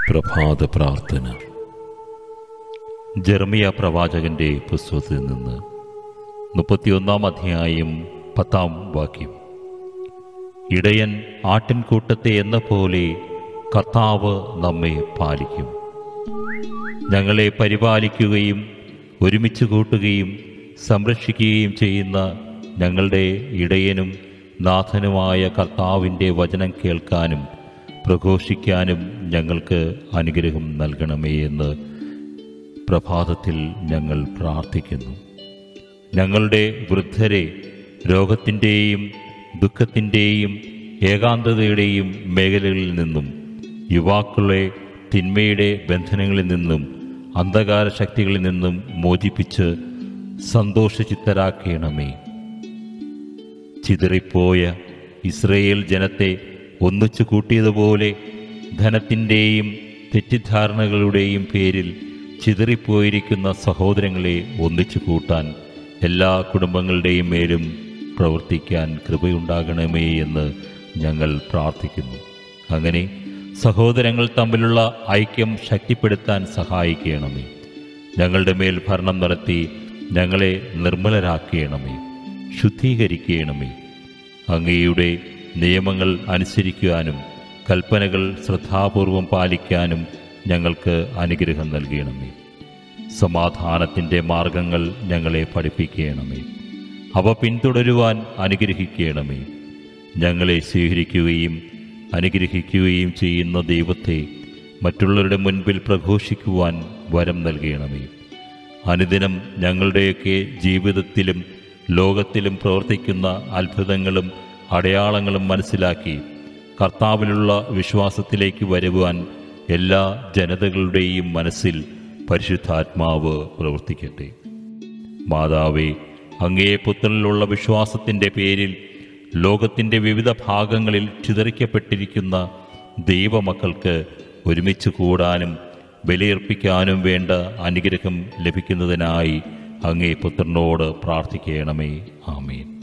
പ്രഭാത പ്രാർത്ഥന ജർമിയ പ്രവാചകന്റെ പുസ്തകത്തിൽ നിന്ന് മുപ്പത്തിയൊന്നാം അധ്യായം പത്താം വാക്യം ഇടയൻ ആട്ടിൻകൂട്ടത്തെ എന്ന പോലെ കർത്താവ് നമ്മെ പാലിക്കും ഞങ്ങളെ പരിപാലിക്കുകയും ഒരുമിച്ച് കൂട്ടുകയും സംരക്ഷിക്കുകയും ചെയ്യുന്ന ഞങ്ങളുടെ ഇടയനും നാഥനുമായ കർത്താവിൻ്റെ വചനം കേൾക്കാനും പ്രഘോഷിക്കാനും ഞങ്ങൾക്ക് അനുഗ്രഹം നൽകണമേ എന്ന് പ്രഭാതത്തിൽ ഞങ്ങൾ പ്രാർത്ഥിക്കുന്നു ഞങ്ങളുടെ വൃദ്ധരെ രോഗത്തിൻ്റെയും ദുഃഖത്തിൻ്റെയും ഏകാന്തതയുടെയും മേഖലകളിൽ നിന്നും യുവാക്കളെ തിന്മയുടെ ബന്ധനങ്ങളിൽ നിന്നും അന്ധകാര ശക്തികളിൽ നിന്നും മോചിപ്പിച്ച് സന്തോഷചിത്തരാക്കണമേ ചിതറിപ്പോയ ഇസ്രയേൽ ജനത്തെ ഒന്നിച്ചു കൂട്ടിയതുപോലെ ധനത്തിൻ്റെയും തെറ്റിദ്ധാരണകളുടെയും പേരിൽ ചിതറിപ്പോയിരിക്കുന്ന സഹോദരങ്ങളെ ഒന്നിച്ചു കൂട്ടാൻ എല്ലാ കുടുംബങ്ങളുടെയും മേലും പ്രവർത്തിക്കാൻ കൃപയുണ്ടാകണമേ എന്ന് ഞങ്ങൾ പ്രാർത്ഥിക്കുന്നു അങ്ങനെ സഹോദരങ്ങൾ തമ്മിലുള്ള ഐക്യം ശക്തിപ്പെടുത്താൻ സഹായിക്കണമേ ഞങ്ങളുടെ മേൽ ഭരണം നടത്തി ഞങ്ങളെ നിർമ്മലരാക്കണമേ ശുദ്ധീകരിക്കണമേ അങ്ങയുടെ നിയമങ്ങൾ അനുസരിക്കുവാനും കൽപ്പനകൾ ശ്രദ്ധാപൂർവം പാലിക്കാനും ഞങ്ങൾക്ക് അനുഗ്രഹം നൽകണമേ സമാധാനത്തിൻ്റെ മാർഗങ്ങൾ ഞങ്ങളെ പഠിപ്പിക്കണമേ അവ പിന്തുടരുവാൻ അനുഗ്രഹിക്കണമേ ഞങ്ങളെ സ്വീകരിക്കുകയും അനുഗ്രഹിക്കുകയും ചെയ്യുന്ന ദൈവത്തെ മറ്റുള്ളവരുടെ മുൻപിൽ പ്രഘോഷിക്കുവാൻ വരം നൽകണമേ അനുദിനം ഞങ്ങളുടെയൊക്കെ ജീവിതത്തിലും ലോകത്തിലും പ്രവർത്തിക്കുന്ന അത്ഭുതങ്ങളും അടയാളങ്ങളും മനസ്സിലാക്കി കർത്താവിലുള്ള വിശ്വാസത്തിലേക്ക് വരുവാൻ എല്ലാ ജനതകളുടെയും മനസ്സിൽ പരിശുദ്ധാത്മാവ് പ്രവർത്തിക്കട്ടെ മാതാവേ അങ്ങേ പുത്രനിലുള്ള വിശ്വാസത്തിൻ്റെ പേരിൽ ലോകത്തിൻ്റെ വിവിധ ഭാഗങ്ങളിൽ ചിതറിക്കപ്പെട്ടിരിക്കുന്ന ദൈവമക്കൾക്ക് ഒരുമിച്ച് കൂടാനും ബലിയർപ്പിക്കാനും വേണ്ട അനുഗ്രഹം ലഭിക്കുന്നതിനായി അങ്ങേ പുത്രനോട് പ്രാർത്ഥിക്കണമേ ആമേൻ